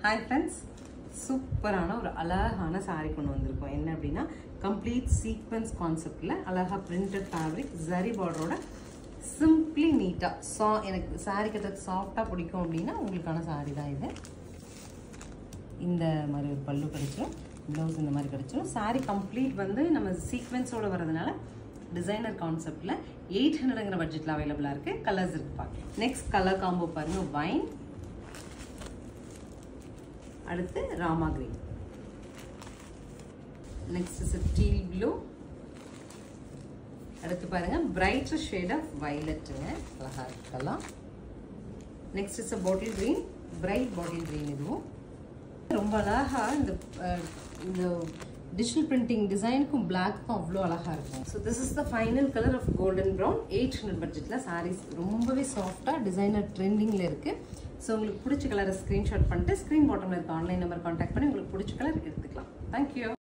hi friends சூப்பரான ஒரு அழகான saree கொண்டு வந்திருக்கோம் என்ன அப்படின்னா கம்ப்ளீட் சீக்வன்ஸ் கான்செப்டில் அழகாக பிரிண்டட் ஃபேப்ரிக் ஜரி பார்டரோட சிம்பிளி நீட்டாக சா எனக்கு saree கட்டுறது சாஃப்டாக பிடிக்கும் அப்படின்னா உங்களுக்கான saree தான் இது இந்த மாதிரி ஒரு பல்லு கிடைச்சிடும் ப்ளவுஸ் இந்த மாதிரி கிடைச்சிடும் saree கம்ப்ளீட் வந்து நம்ம சீக்வென்ஸோட வரதுனால டிசைனர் கான்செப்டில் எயிட் ஹண்ட்ரடுங்கிற பட்ஜெட்டில் அவைலபிளாக இருக்குது கலர்ஸ் இருக்குது பார்க்கலாம் நெக்ஸ்ட் கலர் காம்போ பாருங்கள் வைன் அடுத்து rama green next is teal blue அடுத்து பாருங்க பிரைட்டர் ஷேட் ஆஃப் வயலட்டுங்க அழகா இருக்கலாம் next is bottle green bright bottle green இதுவும் ரொம்ப அழகா இந்த அஹ், இந்த டிஜிட்டல் பிரிண்டிங் டிசைனுக்கும் பிளாக்கும் அவ்வளோ அழகா இருக்கும் so this is the final colour of golden brown eight hundred பட்ஜெட்டில் சாரீஸ் ரொம்பவே சாஃப்டாக டிசைனர் ட்ரெண்டிங்கில் இருக்குது ஸோ உங்களுக்கு பிடிச்ச கலரை ஸ்க்ரீன்ஷாட் பண்ணிட்டு ஸ்க்ரீன் பாட்டமில் இருக்க ஆன்லைன் நம்பர் கான்டாக்ட் பண்ணி உங்களுக்கு பிடிச்ச கலர் எடுத்துக்கலாம் தேங்க்யூ